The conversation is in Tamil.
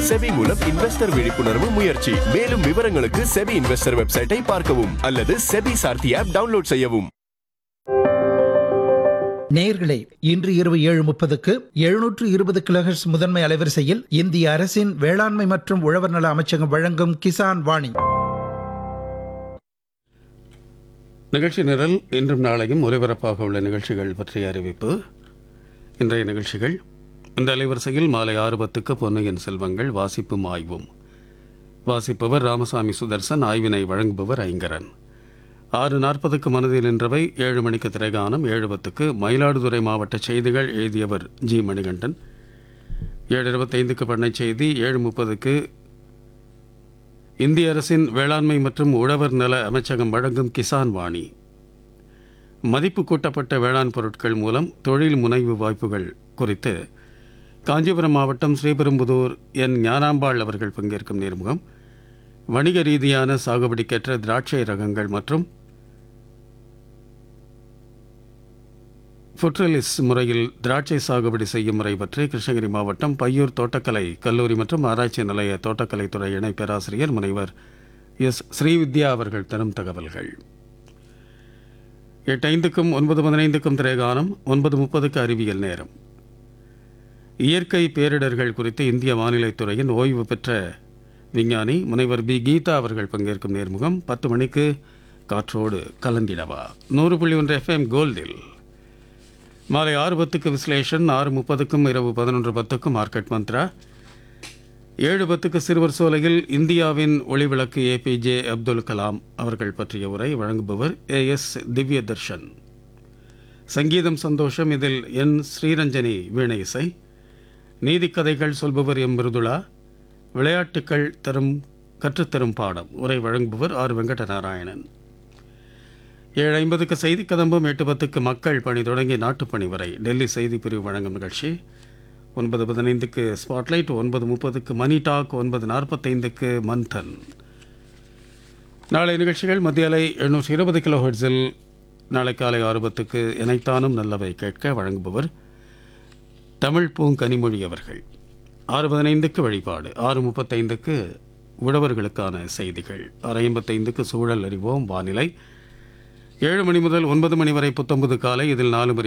செபி மூலம் இன்வெஸ்டர் விழிப்புணர்வு முயற்சி மேலும் விவரங்களுக்கு செபி இன்வெஸ்டர் வெப்சைட்டை பார்க்கவும் அல்லது செபி சார்த்தி ஆப் டவுன்லோட் செய்யவும் நேயர்களே இன்று இரவு ஏழு முப்பதுக்கு எழுநூற்று இருபது கிலோஹெர்ட்ஸ் முதன்மை அலைவரிசையில் இந்திய அரசின் வேளாண்மை மற்றும் உழவர் நல அமைச்சகம் வழங்கும் கிசான் வாணி நிகழ்ச்சி நிரல் இன்றும் நாளையும் ஒலிபரப்பாக உள்ள நிகழ்ச்சிகள் பற்றிய அறிவிப்பு இன்றைய நிகழ்ச்சிகள் இந்த அலைவரிசையில் மாலை ஆறு பத்துக்கு பொன்னையன் செல்வங்கள் வாசிப்பும் ஆய்வும் வாசிப்பவர் ராமசாமி சுதர்சன் ஆய்வினை வழங்குபவர் ஐங்கரன் ஆறு நாற்பதுக்கு மனதில் நின்றவை ஏழு மணிக்கு திரைகானம் ஏழு பத்துக்கு மயிலாடுதுறை மாவட்ட செய்திகள் எழுதியவர் ஜி மணிகண்டன் ஏழு இருபத்தைந்துக்கு பண்ணை செய்தி ஏழு முப்பதுக்கு இந்திய அரசின் வேளாண்மை மற்றும் உழவர் நல அமைச்சகம் வழங்கும் கிசான் வாணி மதிப்பு கூட்டப்பட்ட வேளாண் பொருட்கள் மூலம் தொழில் முனைவு வாய்ப்புகள் குறித்து காஞ்சிபுரம் மாவட்டம் ஸ்ரீபெரும்புதூர் என் ஞானாம்பாள் அவர்கள் பங்கேற்கும் நேர்முகம் வணிக ரீதியான சாகுபடிக்கேற்ற திராட்சை ரகங்கள் மற்றும் ஃபுட்ரலிஸ் முறையில் திராட்சை சாகுபடி செய்யும் முறை பற்றி கிருஷ்ணகிரி மாவட்டம் பையூர் தோட்டக்கலை கல்லூரி மற்றும் ஆராய்ச்சி நிலைய தோட்டக்கலைத்துறை இணை பேராசிரியர் முனைவர் எஸ் ஸ்ரீவித்யா அவர்கள் தரும் தகவல்கள் எட்டு ஐந்துக்கும் ஒன்பது பதினைந்துக்கும் திரைகானம் ஒன்பது முப்பதுக்கு அறிவியல் நேரம் இயற்கை பேரிடர்கள் குறித்து இந்திய வானிலைத்துறையின் ஓய்வு பெற்ற விஞ்ஞானி முனைவர் பி கீதா அவர்கள் பங்கேற்கும் நேர்முகம் பத்து மணிக்கு காற்றோடு கலந்திடவா நூறு புள்ளி ஒன்று எஃப்எம் கோல்டில் மாலை ஆறு பத்துக்கு விஸ்லேஷன் ஆறு முப்பதுக்கும் இரவு பதினொன்று பத்துக்கும் மார்க்கெட் மந்த்ரா ஏழு பத்துக்கு சிறுவர் சோலையில் இந்தியாவின் ஒளிவிளக்கு ஏபிஜே அப்துல் கலாம் அவர்கள் பற்றிய உரை வழங்குபவர் ஏ எஸ் திவ்ய தர்ஷன் சங்கீதம் சந்தோஷம் இதில் என் ஸ்ரீரஞ்சனி வீணை இசை நீதிக்கதைகள் சொல்பவர் எம் மிருதுளா விளையாட்டுக்கள் தரும் கற்றுத்தரும் பாடம் உரை வழங்குபவர் ஆர் வெங்கட நாராயணன் ஏழு ஐம்பதுக்கு செய்தி கதம்பம் எட்டு பத்துக்கு மக்கள் பணி தொடங்கி நாட்டுப்பணி வரை டெல்லி செய்தி பிரிவு வழங்கும் நிகழ்ச்சி ஒன்பது பதினைந்துக்கு ஸ்பாட்லைட் ஒன்பது முப்பதுக்கு மணி டாக் ஒன்பது நாற்பத்தைந்துக்கு மந்தன் நாளை நிகழ்ச்சிகள் மத்திய அலை எழுநூற்றி இருபது கிலோ ஹெர்ட்ஸில் நாளை காலை ஆறு பத்துக்கு இணைத்தானும் நல்லவை கேட்க வழங்குபவர் தமிழ் பூங்கனிமொழி அவர்கள் ஆறு பதினைந்துக்கு வழிபாடு ஆறு முப்பத்தைந்துக்கு உழவர்களுக்கான செய்திகள் ஆறு ஐம்பத்தைந்துக்கு சூழல் அறிவோம் வானிலை ஏழு மணி முதல் ஒன்பது மணி வரை புத்தம்பது காலை இதில் நாலு மணி